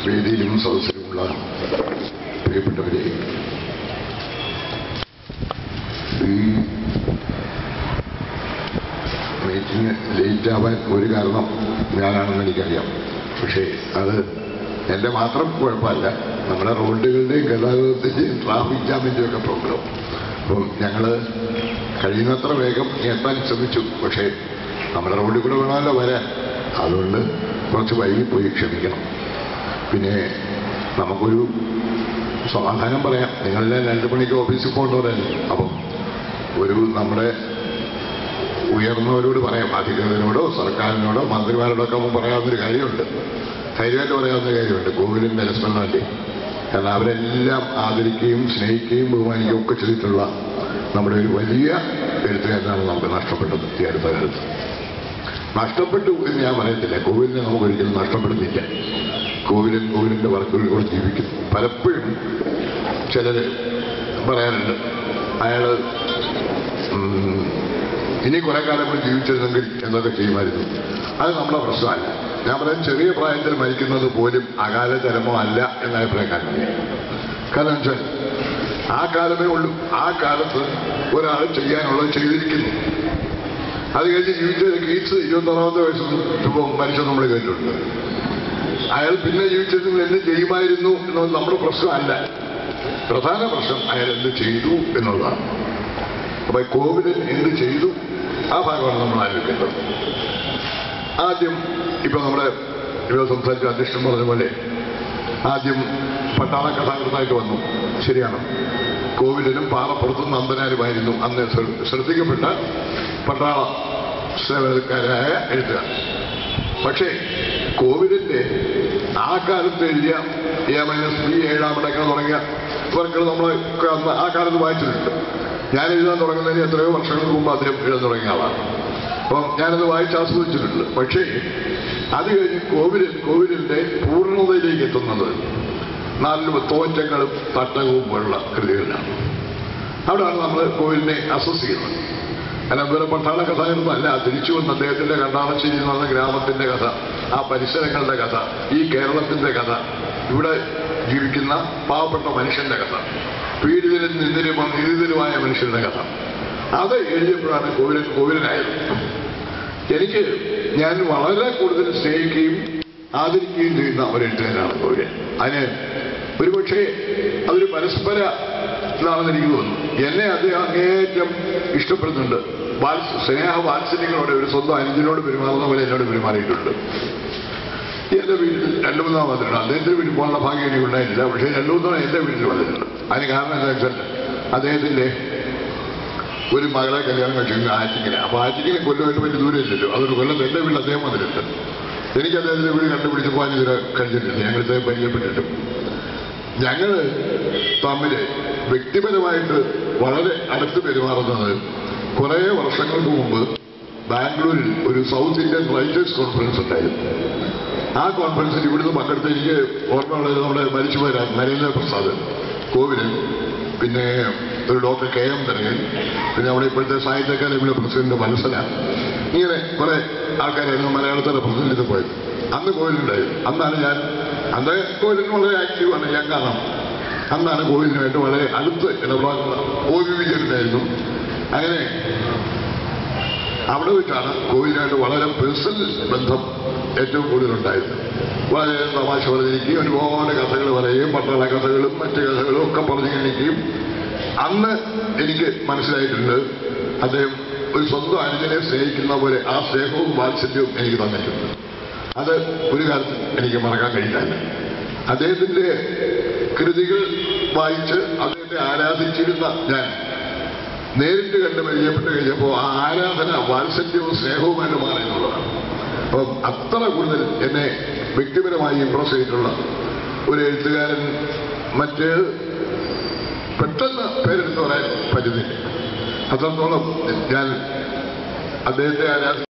വേദിയിലും സദസ്സിലുമുള്ള പ്രിയപ്പെട്ടവരെ ഈ മീറ്റിംഗ് ലേറ്റ് ആവാൻ ഒരു കാരണം ഞാനാണെന്ന് എനിക്കറിയാം പക്ഷേ അത് എൻ്റെ മാത്രം കുഴപ്പമല്ല നമ്മുടെ റോഡുകളുടെയും ഗതാഗതത്തിൻ്റെയും ട്രാഫിക് ജാമിൻ്റെയും ഒക്കെ പ്രോബ്ലം അപ്പം ഞങ്ങൾ കഴിയുന്നത്ര വേഗം എത്താൻ ശ്രമിച്ചു പക്ഷേ നമ്മുടെ റോഡിൽ കൂടെ വേണമല്ലോ വരാൻ അതുകൊണ്ട് കുറച്ച് വൈകിപ്പോയി ക്ഷമിക്കണം പിന്നെ നമുക്കൊരു സമാധാനം പറയാം നിങ്ങളെല്ലാം രണ്ട് മണിക്ക് ഓഫീസിൽ പോകേണ്ടവരല്ലേ അപ്പം ഒരു നമ്മുടെ ഉയർന്നവരോട് പറയാം അധികൃതരോടോ സർക്കാരിനോടോ മന്ത്രിമാരോടോ ഒക്കെ നമുക്ക് പറയാവുന്നൊരു കാര്യമുണ്ട് ധൈര്യമായിട്ട് പറയാവുന്ന കാര്യമുണ്ട് കോവിലും വിലസ്മരണല്ലേ കാരണം അവരെല്ലാം ആദരിക്കുകയും സ്നേഹിക്കുകയും ബഹുമാനിക്കുകയും ഒക്കെ ചെയ്തിട്ടുള്ള നമ്മുടെ ഒരു വലിയ എഴുത്തുകാരനാണ് നമുക്ക് നഷ്ടപ്പെട്ടത് ഈ അടുത്ത കാലത്ത് നഷ്ടപ്പെട്ടു എന്ന് ഞാൻ പറയത്തില്ല കോവിലിനെ നമുക്ക് ഒരിക്കലും നഷ്ടപ്പെടുന്നില്ല കോവിലൻ കോവിലിന്റെ വർക്കുകളിൽ കൂടെ ജീവിക്കുന്നു പലപ്പോഴും ചിലർ പറയാറുണ്ട് അയാള് ഉം, ഇനി കുറെ കാലം കൂടി ജീവിച്ചിരുന്നെങ്കിൽ എന്നൊക്കെ ചെയ്യുമായിരുന്നു അത് നമ്മുടെ പ്രശ്നമല്ല ഞാൻ പറയാം ചെറിയ പ്രായത്തിൽ മരിക്കുന്നത് പോലും അകാല ചരമോ അല്ല എന്ന അഭിപ്രായക്കാരനാണ് കാരണം വെച്ചാൽ ആ കാലമേ ഉള്ളൂ ആ കാലത്ത് ഒരാൾ ചെയ്യാനുള്ളത് ചെയ്തിരിക്കുന്നു അത് കഴിഞ്ഞ് ജീവിച്ച കീറ്റ്സ് ഇരുപത്തൊന്നാമത്തെ വയസ്സിൽ ഇപ്പോൾ മരിച്ചത് നമ്മൾ കേട്ടിട്ടുണ്ട് അയാൾ പിന്നെ ജീവിച്ചിരുന്നെങ്കിൽ എന്ത് ചെയ്യുമായിരുന്നു എന്നത് നമ്മുടെ പ്രശ്നമല്ല പ്രധാന പ്രശ്നം അയാൾ എന്ത് ചെയ്തു എന്നുള്ളതാണ് അപ്പൊ ഈ കോവിഡിൽ എന്ത് ചെയ്തു ആ ഭാഗമാണ് നമ്മൾ ആലോചിക്കേണ്ടത് ആദ്യം ഇപ്പൊ നമ്മുടെ ഇവിടെ സംസാരിച്ച അധ്യക്ഷൻ പറഞ്ഞ പോലെ ആദ്യം പട്ടാള കഥാകൃത്തായിട്ട് വന്നു ശരിയാണ് കോവിലിനും പാറപ്പുറത്തും നന്ദനാരുമായിരുന്നു അന്ന് ശ്ര- ശ്രദ്ധിക്കപ്പെട്ട പട്ടാള സേവനക്കാരായ എഴുത്തുകാർ പക്ഷേ കോവിഡിന്റെ ആ കാലത്ത് എഴുതിയ എ മൈനസ് ബി ഏഴാമടക്കം തുടങ്ങിയ വർക്കുകൾ നമ്മൾ അന്ന് ആ കാലത്ത് വായിച്ചിട്ടുണ്ട് ഞാൻ എഴുതാൻ തുടങ്ങുന്നതിന് എത്രയോ വർഷങ്ങൾക്ക് മുമ്പ് അദ്ദേഹം എഴുതാൻ തുടങ്ങിയ ആളാണ് അപ്പം ഞാനത് വായിച്ച് ആസ്വദിച്ചിട്ടുണ്ട് പക്ഷേ അത് കഴിഞ്ഞ് കോവിഡ് കോവിഡിന്റെ പൂർണ്ണതയിലേക്ക് എത്തുന്നത് നാല് തോറ്റങ്ങളും തട്ടകവും പോലുള്ള കൃതികളിലാണ് അവിടെയാണ് നമ്മൾ കോവിലിനെ അസസ് ചെയ്യുന്നത് അല്ല വേറെ പട്ടാള കഥാകൃതം അല്ല തിരിച്ചു വന്ന അദ്ദേഹത്തിന്റെ കണ്ടാളശ്ശേരി എന്ന് പറഞ്ഞ ഗ്രാമത്തിന്റെ കഥ ആ പരിസരങ്ങളുടെ കഥ ഈ കേരളത്തിന്റെ കഥ ഇവിടെ ജീവിക്കുന്ന പാവപ്പെട്ട മനുഷ്യന്റെ കഥ പീഡിതരും നിന്ദരും നിരിതരുമായ മനുഷ്യരുടെ കഥ അത് എഴുതിയപ്പോഴാണ് കോവിലൻ കോവിലനായത് എനിക്ക് ഞാൻ വളരെ കൂടുതൽ സ്നേഹിക്കുകയും ആദരിക്കുകയും ചെയ്യുന്ന ഒരു എഴുത്തുകാരനാണ് കോവിലൻ അതിന് ഒരുപക്ഷെ അതൊരു പരസ്പര ഇതാണെന്ന് എനിക്ക് തോന്നുന്നു എന്നെ അദ്ദേഹം അങ്ങേയറ്റം ഇഷ്ടപ്പെടുന്നുണ്ട് വാത്സ സ്നേഹ വാത്സല്യങ്ങളോടെ ഒരു സ്വന്തം അനുജനോട് പെരുമാറുന്ന പോലെ എന്നോട് പെരുമാറിയിട്ടുണ്ട് എന്റെ വീട്ടിൽ രണ്ടു മൂന്നാം വന്നിട്ടുണ്ട് അദ്ദേഹത്തിന്റെ വീട്ടിൽ പോകാനുള്ള ഭാഗ്യം എനിക്ക് ഉണ്ടായിട്ടില്ല പക്ഷേ രണ്ടു മൂന്നാം എന്റെ വീട്ടിൽ വന്നിട്ടുണ്ട് അതിന് കാരണം എന്താ വെച്ചാൽ അദ്ദേഹത്തിന്റെ ഒരു മകളെ കല്യാണം കഴിച്ചിരുന്നു ആറ്റിങ്ങനെ അപ്പൊ ആറ്റിങ്ങനെ കൊല്ലമായിട്ട് വലിയ ദൂരം ഇല്ലല്ലോ അതൊരു കൊല്ലത്ത് എന്റെ വീട്ടിൽ അദ്ദേഹം വന്നിട്ടുണ്ട് എനിക്ക് അദ്ദേഹത്തിന്റെ വീട് കണ്ടുപിടിച്ചപ്പോൾ അതിന് ഇതുവരെ കഴിഞ്ഞിട്ടില്ല ഞങ്ങൾ ഇദ്ദേഹം പരിചയപ്പെട്ടിട്ടും ഞങ്ങള് തമ്മില് വ്യക്തിപരമായിട്ട് വളരെ അടുത്ത് പെരുമാറുന്നത് കുറെ വർഷങ്ങൾക്ക് മുമ്പ് ബാംഗ്ലൂരിൽ ഒരു സൗത്ത് ഇന്ത്യൻ റൈറ്റേഴ്സ് കോൺഫറൻസ് ഉണ്ടായിരുന്നു ആ കോൺഫറൻസിൽ ഇവിടുന്ന് പങ്കെടുത്ത് എനിക്ക് ഓർമ്മയുള്ളത് നമ്മുടെ മരിച്ചുപോയ നരേന്ദ്ര പ്രസാദ് കോവിലൻ പിന്നെ ഒരു ഡോക്ടർ കെ എം തരകൻ പിന്നെ അവിടെ ഇപ്പോഴത്തെ സാഹിത്യ അക്കാദമിയുടെ പ്രസിഡന്റ് മനസ്സില ഇങ്ങനെ കുറെ ആൾക്കാരായിരുന്നു മലയാളത്തിലെ പ്രസിഡന്റ് ഇത് പോയത് അന്ന് കോവിലുണ്ടായിരുന്നു അന്നാണ് ഞാൻ അന്ന് കോവിലിന് വളരെ ആക്റ്റീവാണ് ഞാൻ കാണാം അന്നാണ് കോവിലിനുമായിട്ട് വളരെ അടുത്ത് ഇടപെടാനുള്ള ഒ വി വിജയനുണ്ടായിരുന്നു അങ്ങനെ അവിടെ വെച്ചാണ് കോവിലുമായിട്ട് വളരെ പേഴ്സണൽ ബന്ധം ഏറ്റവും കൂടുതലുണ്ടായത് വളരെ തമാശ പറഞ്ഞിരിക്കുകയും ഒരുപാട് കഥകൾ പറയുകയും പട്ടാള കഥകളും മറ്റു കഥകളും ഒക്കെ പറഞ്ഞു കാണിക്കുകയും അന്ന് എനിക്ക് മനസ്സിലായിട്ടുണ്ട് അദ്ദേഹം ഒരു സ്വന്തം അനുജനെ സ്നേഹിക്കുന്ന പോലെ ആ സ്നേഹവും വാത്സല്യവും എനിക്ക് തന്നിട്ടുണ്ട് അത് ഒരു കാലത്ത് എനിക്ക് മറക്കാൻ കഴിയില്ല അദ്ദേഹത്തിന്റെ കൃതികൾ വായിച്ച് അദ്ദേഹത്തെ ആരാധിച്ചിരുന്ന ഞാൻ നേരിട്ട് കണ്ട് പരിചയപ്പെട്ട് കഴിഞ്ഞപ്പോൾ ആ ആരാധന വാത്സല്യവും സ്നേഹവുമായിട്ട് മാറി എന്നുള്ളതാണ് അപ്പം അത്ര കൂടുതൽ എന്നെ വ്യക്തിപരമായി ഇംപ്രസ് ചെയ്തിട്ടുള്ള ഒരു എഴുത്തുകാരൻ മറ്റ് പെട്ടെന്ന് പേരെടുത്ത് പറയാൻ പറ്റുന്നില്ല അത്രത്തോളം ഞാൻ അദ്ദേഹത്തെ ആരാധിച്ചു